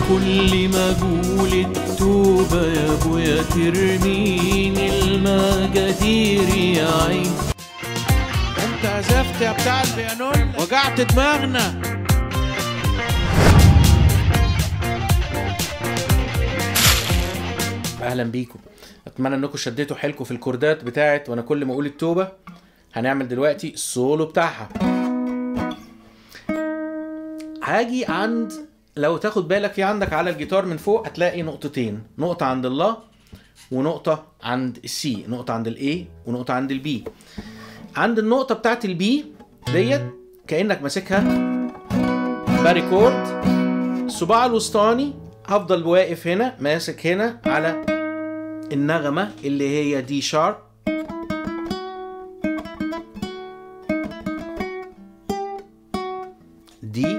كل مجهول التوبة يا ابويا ترميني المجادير يا عين انت عزفت يا بتاع البيانون وجعت دماغنا اهلا بيكم اتمنى انكم شديتوا حيلكم في الكوردات بتاعت وانا كل ما اقول التوبه هنعمل دلوقتي السولو بتاعها هاجي عند لو تاخد بالك في عندك على الجيتار من فوق هتلاقي نقطتين نقطه عند الله ونقطه عند السي نقطه عند الاي ونقطه عند البي عند النقطه بتاعت البي ديت كانك ماسكها باريكورد الصباع الوسطاني هفضل واقف هنا ماسك هنا على النغمة اللي هي دي شارب دي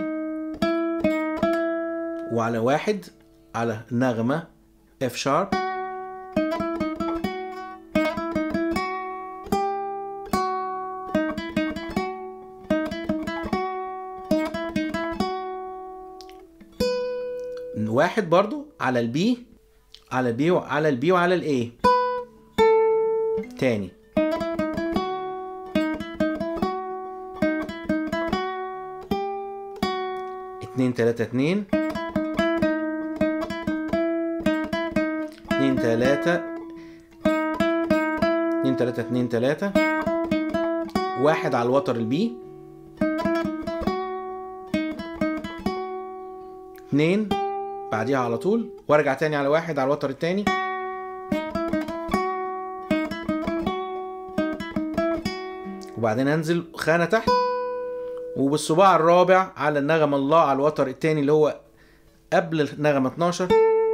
وعلى واحد على النغمة اف شارب واحد برضو على البي على البي وعلى البي وعلى الاي تاني اتنين تلاتة اتنين اتنين تلاتة اتنين تلاتة اتنين تلاتة واحد على الوتر البي اتنين بعديها على طول وارجع تاني على واحد على الوتر التاني وبعدين انزل خانة تحت وبالصباع الرابع على النغمة الله على الوتر التاني اللي هو قبل النغمة 12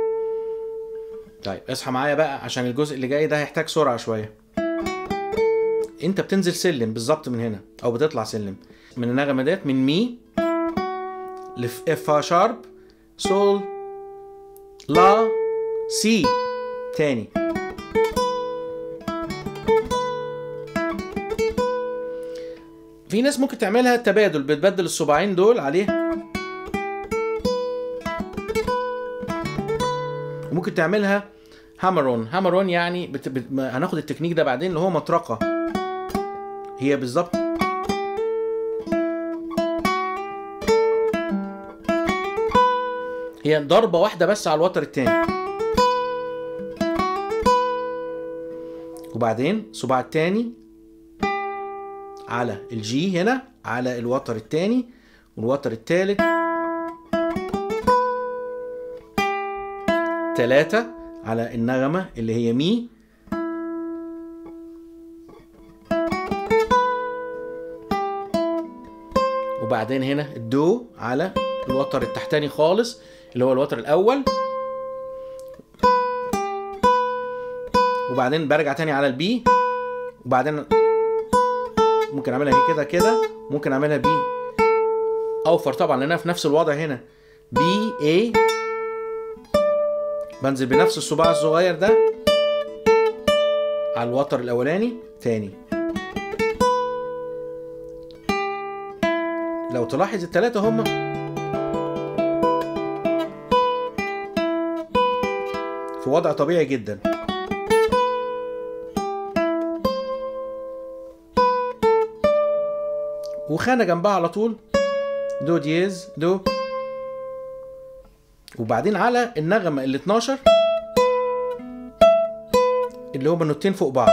طيب اصحى معايا بقى عشان الجزء اللي جاي ده هيحتاج سرعة شوية انت بتنزل سلم بالظبط من هنا او بتطلع سلم من النغمة ديت من مي لف اف شارب سول لا سي تاني في ناس ممكن تعملها تبادل بتبدل الصباعين دول عليها وممكن تعملها هامرون هامرون يعني بت... بت... هناخد التكنيك ده بعدين اللي هو مطرقة هي بالظبط هي ضربة واحدة بس على الوتر التاني وبعدين صباع التاني على الجي هنا على الوتر التاني والوتر التالت تلاتة على النغمة اللي هي مي وبعدين هنا الدو على الوتر التحتاني خالص اللي هو الوتر الاول وبعدين برجع تاني على البي وبعدين ممكن اعملها هي كده كده ممكن اعملها بي اوفر طبعا لانها في نفس الوضع هنا بي اي بنزل بنفس الصباع الصغير ده على الوتر الاولاني تاني لو تلاحظ التلاتة هما في وضع طبيعي جدا وخانة جنبها على طول دو دييز دو وبعدين على النغمة ال 12 اللي هما نوتين فوق بعض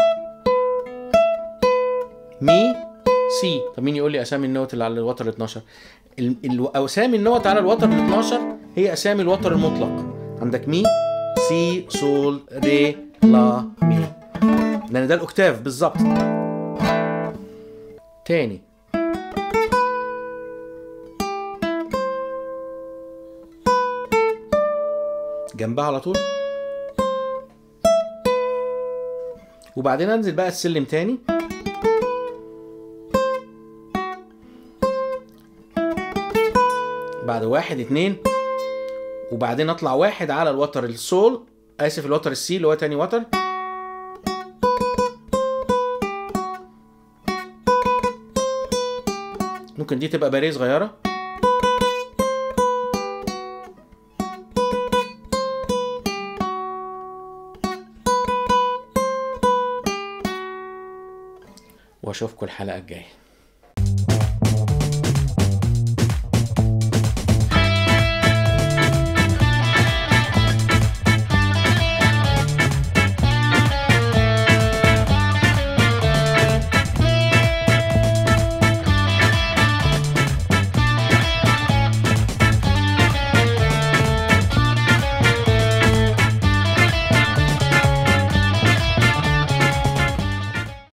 مي سي طب مين يقول لي اسامي النوت اللي على الوتر ال 12 ال- ال- اسامي النوت على الوتر ال 12 هي اسامي الوتر المطلق عندك مي سي سول ري لا مي لان ده الاوكتاف بالظبط تاني جنبها على طول وبعدين انزل بقى السلم تاني بعد واحد اتنين وبعدين اطلع واحد على الوتر السول اسف الوتر السي اللي هو تاني وتر ممكن دي تبقى باريه صغيره واشوفكم الحلقه الجايه